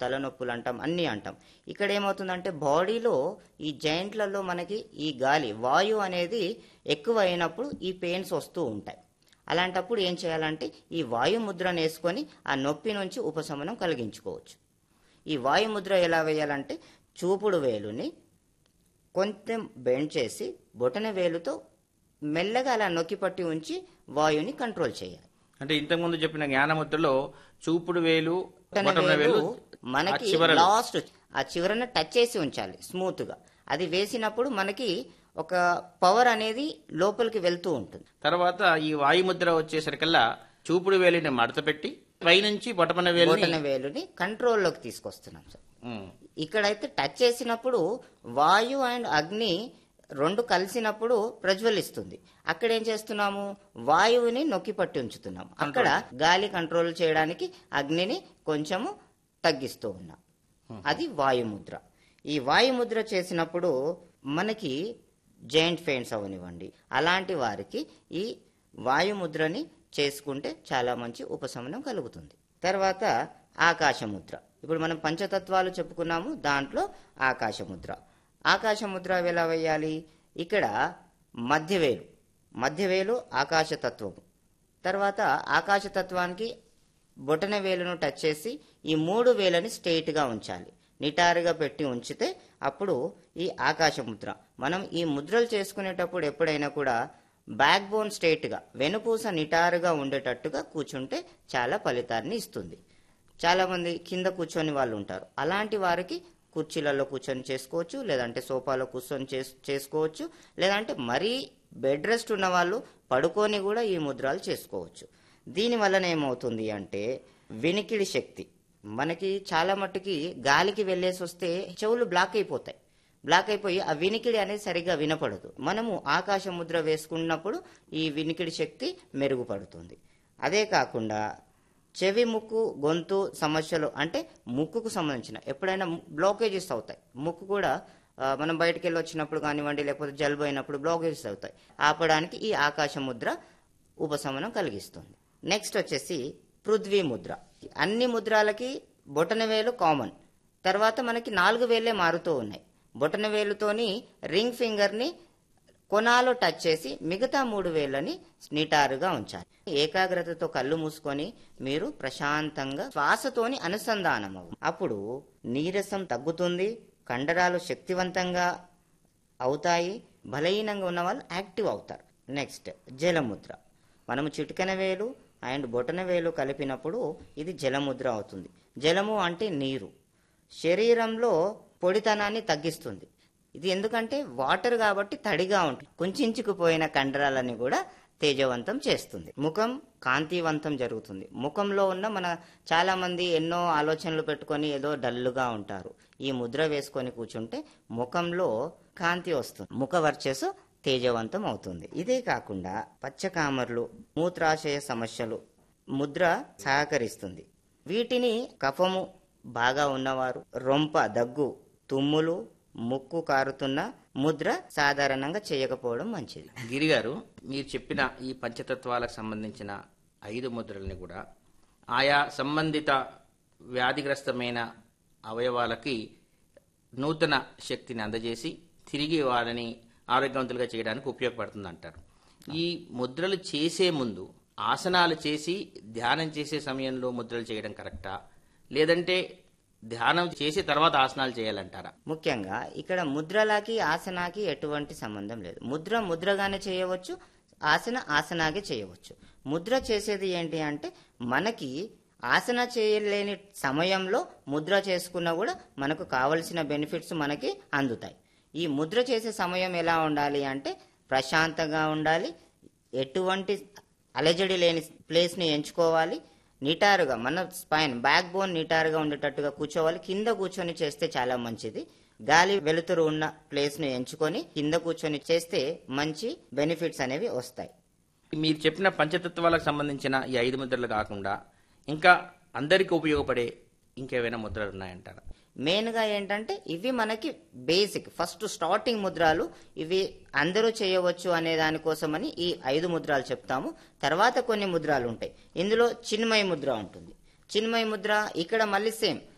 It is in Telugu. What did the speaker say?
తలనొప్పులు అంటాం అన్నీ అంటాం ఇక్కడ ఏమవుతుందంటే బాడీలో ఈ జాయింట్లలో మనకి ఈ గాలి వాయువు అనేది ఎక్కువ అయినప్పుడు ఈ పెయిన్స్ వస్తూ ఉంటాయి అలాంటప్పుడు ఏం చేయాలంటే ఈ వాయు ముద్రను వేసుకొని ఆ నొప్పి నుంచి ఉపశమనం కలిగించుకోవచ్చు ఈ వాయు ముద్ర ఎలా వేయాలంటే చూపుడు వేలుని కొంచెం బెండ్ చేసి బొటన వేలుతో మెల్లగా అలా నొక్కి పట్టి ఉంచి వాయువుని కంట్రోల్ చేయాలి అంటే ఇంతకుముందు చెప్పిన జ్ఞానముద్రలో చూపుడు వేలు బొటన బొటన వేలు వేలు మనకి ఆ చివరలు. లాస్ట్ ఆ చివరన టచ్ చేసి ఉంచాలి స్మూత్ గా అది వేసినప్పుడు మనకి ఒక పవర్ అనేది లోపలికి వెళ్తూ ఉంటుంది తర్వాత ఈ వాయుముద్ర వచ్చేసరికల్లా చూపుడు వేలిని మడత పెట్టి పైనుంచి బొటమన వేలిని బొటన వేలుని కంట్రోల్లోకి తీసుకొస్తున్నాం సార్ ఉమ్, ఇక్కడైతే టచ్ చేసినప్పుడు వాయు అండ్ అగ్ని రెండు కలిసినప్పుడు ప్రజ్వలిస్తుంది అక్కడ ఏం చేస్తున్నాము వాయువుని నొక్కి పట్టి ఉంచుతున్నాం అక్కడ గాలి కంట్రోల్ చేయడానికి అగ్నిని కొంచెము తగ్గిస్తూ ఉన్నాం అది వాయుముద్ర ఈ వాయుముద్ర చేసినప్పుడు మనకి జైంట్ ఫెయిన్స్ అవనివ్వండి అలాంటి వారికి ఈ వాయుముద్రని చేసుకుంటే చాలా మంచి ఉపశమనం కలుగుతుంది తర్వాత ఆకాశముద్ర ఇప్పుడు మనం పంచతత్వాలు చెప్పుకున్నాము దాంట్లో ఆకాశముద్ర ఆకాశముద్ర ఎలా వేయాలి ఇక్కడ మధ్యవేలు మధ్యవేలు ఆకాశతత్వము తర్వాత ఆకాశతత్వానికి బొటన వేలును టచ్ చేసి ఈ మూడు వేలని స్ట్రెయిట్గా ఉంచాలి నిటారుగా పెట్టి ఉంచితే అప్పుడు ఈ ఆకాశముద్ర మనం ఈ ముద్రలు చేసుకునేటప్పుడు ఎప్పుడైనా కూడా బ్యాక్ బోన్ స్ట్రెయిట్గా వెనుపూస నిటారుగా ఉండేటట్టుగా కూర్చుంటే చాలా ఫలితాన్ని ఇస్తుంది చాలా మంది కింద కూర్చొని వాళ్ళు ఉంటారు అలాంటి వారికి కుర్చీలలో కూర్చొని చేసుకోవచ్చు లేదంటే సోఫాలో కూర్చొని చేస్- చేసుకోవచ్చు లేదంటే మరీ బెడ్ రెస్ట్ ఉన్న వాళ్ళు పడుకొని కూడా ఈ ముద్రలు చేసుకోవచ్చు దీని వలన ఏమవుతుంది అంటే వినికిడి శక్తి మనకి చాలా మట్టుకి గాలికి వెళ్ళేసి వస్తే చెవులు బ్లాక్ అయిపోతాయి బ్లాక్ అయిపోయి ఆ వినికిడి అనేది సరిగ్గా వినపడదు మనము ఆకాశ ముద్ర వేసుకున్నప్పుడు ఈ వినికిడి శక్తి మెరుగుపడుతుంది అదే కాకుండా చెవి ముక్కు గొంతు సమస్యలు అంటే ముక్కుకు సంబంధించిన ఎప్పుడైనా బ్లాకేజెస్ అవుతాయి ముక్కు కూడా ఆ, మనం బయటికి వెళ్ళి వచ్చినప్పుడు కానివ్వండి లేకపోతే జలుబు అయినప్పుడు బ్లాకేజెస్ అవుతాయి ఆపడానికి ఈ ఆకాశ ముద్ర ఉపశమనం కలిగిస్తుంది నెక్స్ట్ వచ్చేసి పృథ్వీ ముద్ర అన్ని ముద్రాలకి బొటన వేలు కామన్ తర్వాత మనకి నాలుగు వేలే మారుతూ ఉన్నాయి బొటన వేలుతోని రింగ్ ఫింగర్ని కొనాలో టచ్ చేసి మిగతా మూడు వేళ్ళని నిటారుగా ఉంచాలి ఏకాగ్రతతో కళ్ళు మూసుకొని మీరు ప్రశాంతంగా శ్వాసతోని అనుసంధానం అవ్వు అప్పుడు నీరసం తగ్గుతుంది కండరాలు శక్తివంతంగా అవుతాయి బలహీనంగా ఉన్న వాళ్ళు యాక్టివ్ అవుతారు నెక్స్ట్ జలముద్ర మనము చిటికెన వేలు అండ్ బొటన వేలు కలిపినప్పుడు ఇది జలముద్ర అవుతుంది జలము అంటే నీరు శరీరంలో పొడితనాన్ని తగ్గిస్తుంది ఇది ఎందుకంటే వాటర్ కాబట్టి తడిగా ఉంటుంది కుంచుకుపోయిన కండరాలని కూడా తేజవంతం చేస్తుంది ముఖం కాంతివంతం జరుగుతుంది ముఖంలో ఉన్న మన చాలా మంది ఎన్నో ఆలోచనలు పెట్టుకొని ఏదో డల్లుగా ఉంటారు ఈ ముద్ర వేసుకొని కూర్చుంటే ముఖంలో కాంతి వస్తుంది ముఖ వర్చస్సు తేజవంతం అవుతుంది ఇదే కాకుండా పచ్చకామర్లు మూత్రాశయ సమస్యలు ముద్ర సహకరిస్తుంది వీటిని కఫము బాగా ఉన్నవారు రొంప దగ్గు తుమ్ములు ముక్కు కారుతున్న ముద్ర సాధారణంగా చేయకపోవడం మంచిది గిరి గారు మీరు చెప్పిన ఈ పంచతత్వాలకు సంబంధించిన ఐదు ముద్రల్ని కూడా ఆయా సంబంధిత వ్యాధిగ్రస్తమైన అవయవాలకి నూతన శక్తిని అందజేసి తిరిగి వారిని ఆరోగ్యవంతులుగా చేయడానికి ఉపయోగపడుతుంది అంటారు ఈ ముద్రలు చేసే ముందు ఆసనాలు చేసి ధ్యానం చేసే సమయంలో ముద్రలు చేయడం కరెక్టా లేదంటే ధ్యానం చేసి తర్వాత ఆసనాలు చేయాలంటారా ముఖ్యంగా ఇక్కడ ముద్రలకి ఆసనాకి ఎటువంటి సంబంధం లేదు ముద్ర ముద్రగానే చేయవచ్చు ఆసన ఆసనాగే చేయవచ్చు ముద్ర చేసేది ఏంటి అంటే మనకి ఆసన చేయలేని సమయంలో ముద్ర చేసుకున్నా కూడా మనకు కావలసిన బెనిఫిట్స్ మనకి అందుతాయి ఈ ముద్ర చేసే సమయం ఎలా ఉండాలి అంటే ప్రశాంతంగా ఉండాలి ఎటువంటి అలజడి లేని ప్లేస్ని ఎంచుకోవాలి నిటారుగా మన స్పైన్ బ్యాక్ బోన్ నిటారుగా ఉండేటట్టుగా కూర్చోవాలి కింద కూర్చొని చేస్తే చాలా మంచిది గాలి వెలుతురు ఉన్న ప్లేస్ను ఎంచుకొని కింద కూర్చొని చేస్తే మంచి బెనిఫిట్స్ అనేవి వస్తాయి మీరు చెప్పిన పంచతత్వాలకు సంబంధించిన ఈ ఐదు ముద్రలు కాకుండా ఇంకా అందరికీ ఉపయోగపడే ఇంకేమైనా ముద్రలు ఉన్నాయంటారా మెయిన్గా ఏంటంటే ఇవి మనకి బేసిక్ ఫస్ట్ స్టార్టింగ్ ముద్రాలు ఇవి అందరూ చేయవచ్చు అనే దానికోసమని ఈ ఐదు ముద్రాలు చెప్తాము తర్వాత కొన్ని ముద్రాలు ఉంటాయి ఇందులో చిన్మయ ముద్ర ఉంటుంది చిన్మయ ముద్ర ఇక్కడ మళ్ళీ సేమ్